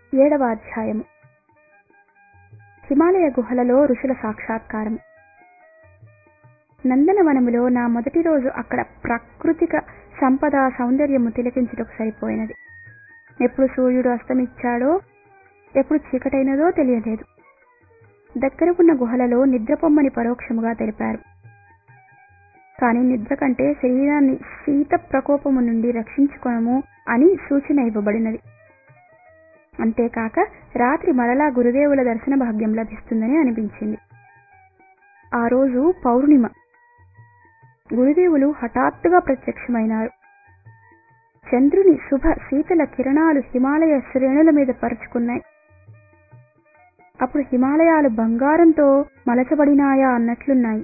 ఏడవ అధ్యాయము హిమాలయ గుహలలో ఋషుల సాక్షాత్కారం నందనవనములో నా మొదటి రోజు అక్కడ ప్రాకృతిక సంపద సౌందర్యము తిలకించుటకు సరిపోయినది ఎప్పుడు సూర్యుడు అస్తమిచ్చాడో ఎప్పుడు చీకటైనదో తెలియలేదు దగ్గర ఉన్న గుహలలో నిద్రపొమ్మని పరోక్షముగా తెలిపారు కాని నిద్ర కంటే శరీరాన్ని శీత ప్రకోపము నుండి రక్షించుకొనము అని సూచన ఇవ్వబడినది అంతేకాక రాత్రి మరలా గురుదేవుల దర్శన భాగ్యం లభిస్తుందని అనిపించింది ఆ రోజు పౌర్ణిమ గురుదేవులు హఠాత్తుగా ప్రత్యక్షమైనారు చంద్రుని శుభ శీతల కిరణాలు హిమాలయ శ్రేణుల మీద పరుచుకున్నాయి అప్పుడు హిమాలయాలు బంగారంతో మలచబడినాయా అన్నట్లున్నాయి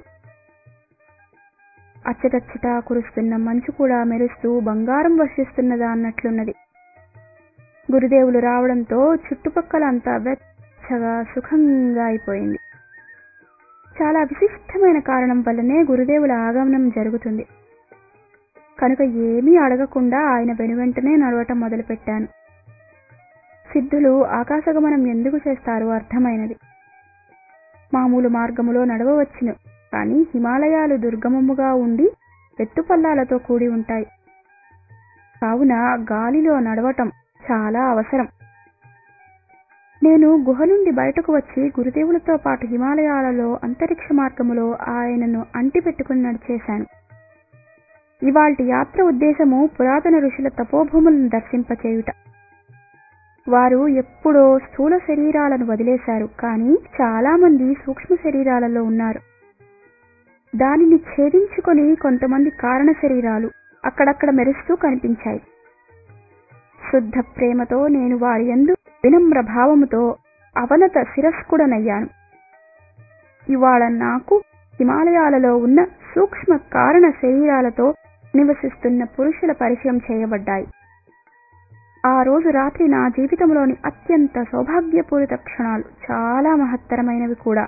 అచ్చటచ్చట కురుస్తున్న మంచు కూడా మెరుస్తూ బంగారం వర్షిస్తున్నదా అన్నట్లున్నది గురుదేవులు రావడంతో చుట్టుపక్కల అంతా వెచ్చగా సుఖంగా అయిపోయింది చాలా విశిష్టమైన కారణం వల్లనే గురుదేవుల ఆగమనం జరుగుతుంది కనుక ఏమీ అడగకుండా ఆయన వెనువెంటనే నడవటం మొదలుపెట్టాను సిద్ధులు ఆకాశగమనం ఎందుకు చేస్తారో అర్థమైనది మామూలు మార్గములో నడవవచ్చును కానీ హిమాలయాలు దుర్గమముగా ఉండి ఎత్తుపల్లాలతో కూడి ఉంటాయి కావున గాలిలో నడవటం చాలా అవసరం నేను గుహ నుండి బయటకు వచ్చి గురుదేవులతో పాటు హిమాలయాలలో అంతరిక్ష మార్గములో ఆయనను అంటిపెట్టుకుని నడిచేశాను ఇవాల్టి యాత్ర ఉద్దేశము పురాతన ఋషుల తపోభూములను దర్శింపచేయుట వారు ఎప్పుడో స్థూల శరీరాలను వదిలేశారు కానీ చాలా మంది సూక్ష్మ శరీరాలలో ఉన్నారు దానిని ఛేదించుకొని కొంతమంది కారణ శరీరాలు అక్కడక్కడ మెరుస్తూ కనిపించాయి శుద్ధ ప్రేమతో నేను వారి యందు వినమ్ర భావముతో అవనత శిరస్కుడనయ్యాను ఇవాళ నాకు హిమాలయాలలో ఉన్న సూక్ష్మ కారణ శరీరాలతో నివసిస్తున్న పురుషుల పరిచయం చేయబడ్డాయి ఆ రోజు రాత్రి నా జీవితంలోని అత్యంత సౌభాగ్యపూరిత క్షణాలు చాలా మహత్తరమైనవి కూడా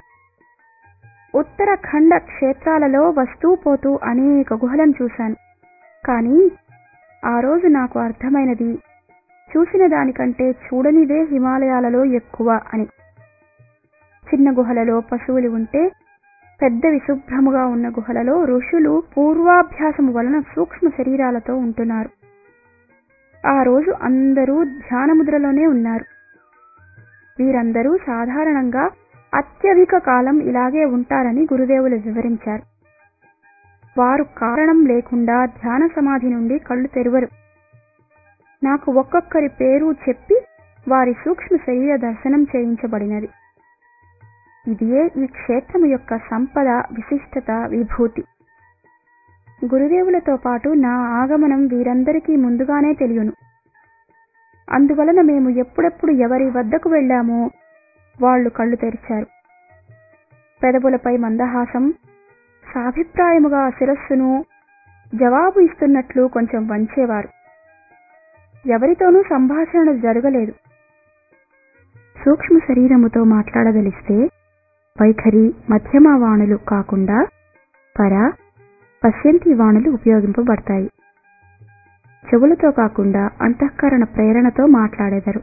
ఉత్తరాఖండ క్షేత్రాలలో వస్తూ పోతూ అనేక గుహలను చూశాను కానీ ఆ రోజు నాకు అర్థమైనది చూసిన దానికంటే చూడనిదే హిమాలయాలలో ఎక్కువ అని చిన్న గుహలలో పశువులు ఉంటే పెద్దవి శుభ్రముగా ఉన్న గుహలలో ఋషులు పూర్వాభ్యాసము వలన సూక్ష్మ శరీరాలతో ఉంటున్నారు ఆ రోజు అందరూ ధ్యానముద్రలోనే ఉన్నారు వీరందరూ సాధారణంగా అత్యధిక కాలం ఇలాగే ఉంటారని గురుదేవులు వివరించారు వారు కారణం లేకుండా ధ్యాన సమాధి నుండి కళ్ళు తెరవరు నాకు ఒక్కొక్కరి పేరు చెప్పి వారి సూక్ష్మ శరీర దర్శనం చేయించబడినది ఇదియే ఈ క్షేత్రము యొక్క సంపద విశిష్టత విభూతి గురుదేవులతో పాటు నా ఆగమనం వీరందరికీ ముందుగానే తెలియను అందువలన మేము ఎప్పుడెప్పుడు ఎవరి వద్దకు వెళ్ళామో వాళ్ళు కళ్ళు తెరిచారు పెదవులపై మందహాసం సాభిప్రాయముగా శిరస్సును జవాబు ఇస్తున్నట్లు కొంచెం వంచేవారు ఎవరితోనూ సంభాషణ జరగలేదు సూక్ష్మ శరీరముతో మాట్లాడదలిస్తే వైఖరి మధ్యమ వాణులు కాకుండా పర పశ్యంతి వాణులు ఉపయోగింపబడతాయి చెవులతో కాకుండా అంతఃకరణ ప్రేరణతో మాట్లాడేదరు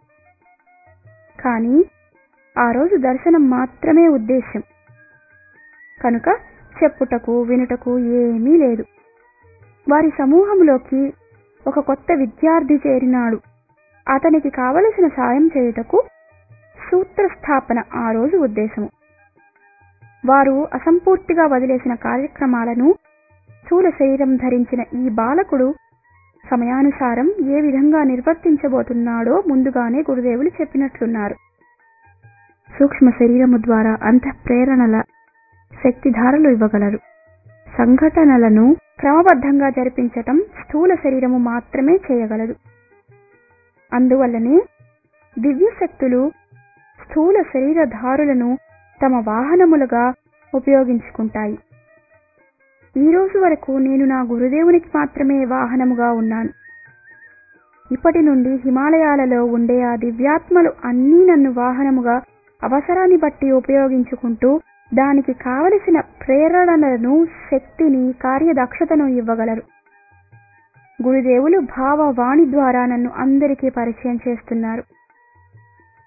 కానీ ఆ రోజు దర్శనం మాత్రమే ఉద్దేశ్యం కనుక చెప్పుటకు వినుటకు ఏమీ లేదు వారి సమూహంలోకి ఒక కొత్త విద్యార్థి చేరినాడు అతనికి కావలసిన సాయం చేయుటకు సూత్రస్థాపన ఆ రోజు ఉద్దేశము వారు అసంపూర్తిగా వదిలేసిన కార్యక్రమాలను స్థూల శరీరం ధరించిన ఈ బాలకుడు సమయానుసారం ఏ విధంగా నిర్వర్తించబోతున్నాడో ముందుగానే గురుదేవులు చెప్పినట్లున్నారు సూక్ష్మ శరీరము ద్వారా అంతఃప్రేరణల శక్తిధారలు ఇవ్వగలరు సంఘటనలను క్రమబద్ధంగా జరిపించటం స్థూల శరీరము మాత్రమే చేయగలదు అందువల్లనే దివ్య శక్తులు స్థూల శరీరధారులను తమ వాహనములుగా ఉపయోగించుకుంటాయి ఈ రోజు వరకు నేను నా గురుదేవునికి మాత్రమే వాహనముగా ఉన్నాను ఇప్పటి నుండి హిమాలయాలలో ఉండే ఆ దివ్యాత్మలు అన్నీ నన్ను వాహనముగా అవసరాన్ని బట్టి ఉపయోగించుకుంటూ దానికి కావలసిన ప్రేరణలను శక్తిని కార్యదక్షతను ఇవ్వగలరు గురుదేవులు భావవాణి ద్వారా నన్ను అందరికీ పరిచయం చేస్తున్నారు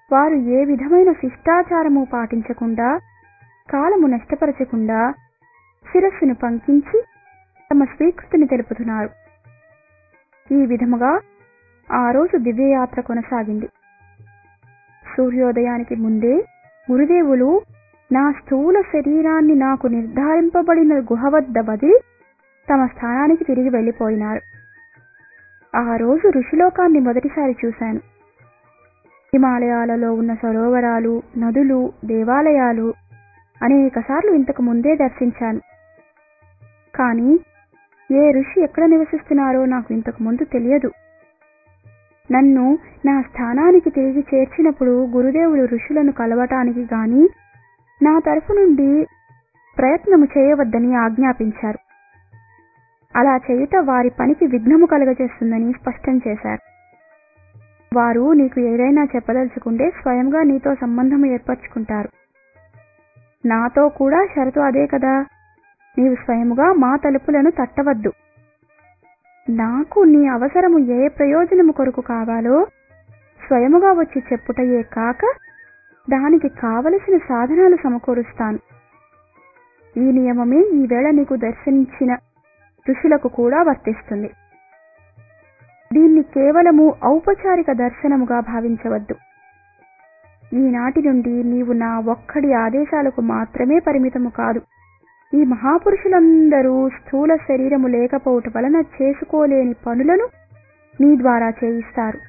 వారు ఏ విధమైన శిష్టాచారము పాటించకుండా కాలము నష్టపరచకుండా శిరస్సును పంకించి తమ స్వీకృతిని తెలుపుతున్నారు ఈ విధముగా ఆ రోజు దివ్యయాత్ర కొనసాగింది సూర్యోదయానికి ముందే గురుదేవులు నా స్థూల శరీరాన్ని నాకు నిర్ధారింపబడిన గుహ వద్ద వదిలి తమ స్థానానికి తిరిగి వెళ్ళిపోయినారు ఆ రోజు ఋషిలోకాన్ని మొదటిసారి చూశాను హిమాలయాలలో ఉన్న సరోవరాలు నదులు దేవాలయాలు అనేకసార్లు ఇంతకు ముందే దర్శించాను కానీ ఏ ఋషి ఎక్కడ నివసిస్తున్నారో నాకు ఇంతకు ముందు తెలియదు నన్ను నా స్థానానికి తిరిగి చేర్చినప్పుడు గురుదేవులు ఋషులను కలవటానికి గాని నా తరఫు నుండి ప్రయత్నము చేయవద్దని ఆజ్ఞాపించారు అలా చేయుట వారి పనికి విఘ్నము కలగజేస్తుందని స్పష్టం చేశారు వారు నీకు ఏదైనా చెప్పదలుచుకుంటే స్వయంగా నీతో సంబంధం ఏర్పరచుకుంటారు నాతో కూడా షరతు అదే కదా నీవు స్వయముగా మా తలుపులను తట్టవద్దు నాకు నీ అవసరము ఏ ప్రయోజనము కొరకు కావాలో స్వయముగా వచ్చి చెప్పుటయే కాక దానికి కావలసిన సాధనాలు సమకూరుస్తాను ఈ నియమమే ఈవేళ నీకు దర్శించిన ఋషులకు కూడా వర్తిస్తుంది దీన్ని కేవలము ఔపచారిక దర్శనముగా భావించవద్దు ఈనాటి నుండి నీవు నా ఒక్కడి ఆదేశాలకు మాత్రమే పరిమితము కాదు ఈ మహాపురుషులందరూ స్థూల శరీరము లేకపోవట వలన చేసుకోలేని పనులను నీ ద్వారా చేయిస్తారు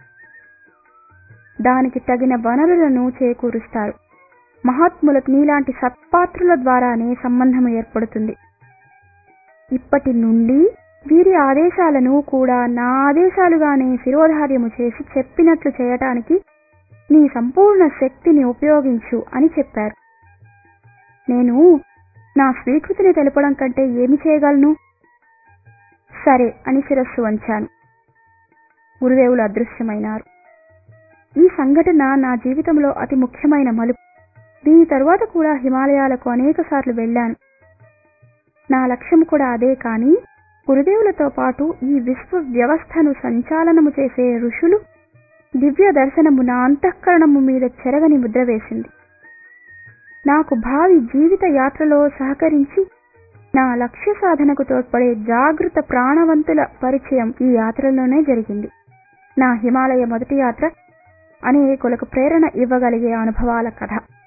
దానికి తగిన వనరులను చేకూరుస్తారు మహాత్ములకు నీలాంటి సత్పాత్రుల ద్వారానే సంబంధం ఏర్పడుతుంది ఇప్పటి నుండి వీరి ఆదేశాలను కూడా నా ఆదేశాలుగానే శిరోధార్యము చేసి చెప్పినట్లు చేయటానికి నీ సంపూర్ణ శక్తిని ఉపయోగించు అని చెప్పారు నేను నా స్వీకృతిని తెలపడం కంటే ఏమి చేయగలను సరే అని శిరస్సు వంచాను గురుదేవులు అదృశ్యమైనారు ఈ సంఘటన నా జీవితంలో అతి ముఖ్యమైన మలుపు దీని తరువాత కూడా హిమాలయాలకు అనేక సార్లు వెళ్ళాను నా లక్ష్యం కూడా అదే కానీ గురుదేవులతో పాటు ఈ విశ్వ వ్యవస్థను సంచాలనము చేసే ఋషులు దివ్య దర్శనము నా అంతఃకరణము మీద చెరగని ముద్ర వేసింది నాకు భావి జీవిత యాత్రలో సహకరించి నా లక్ష్య సాధనకు తోడ్పడే జాగృత ప్రాణవంతుల పరిచయం ఈ యాత్రలోనే జరిగింది నా హిమాలయ మొదటి యాత్ర అనేకులకు ప్రేరణ ఇవ్వగలిగే అనుభవాల కథ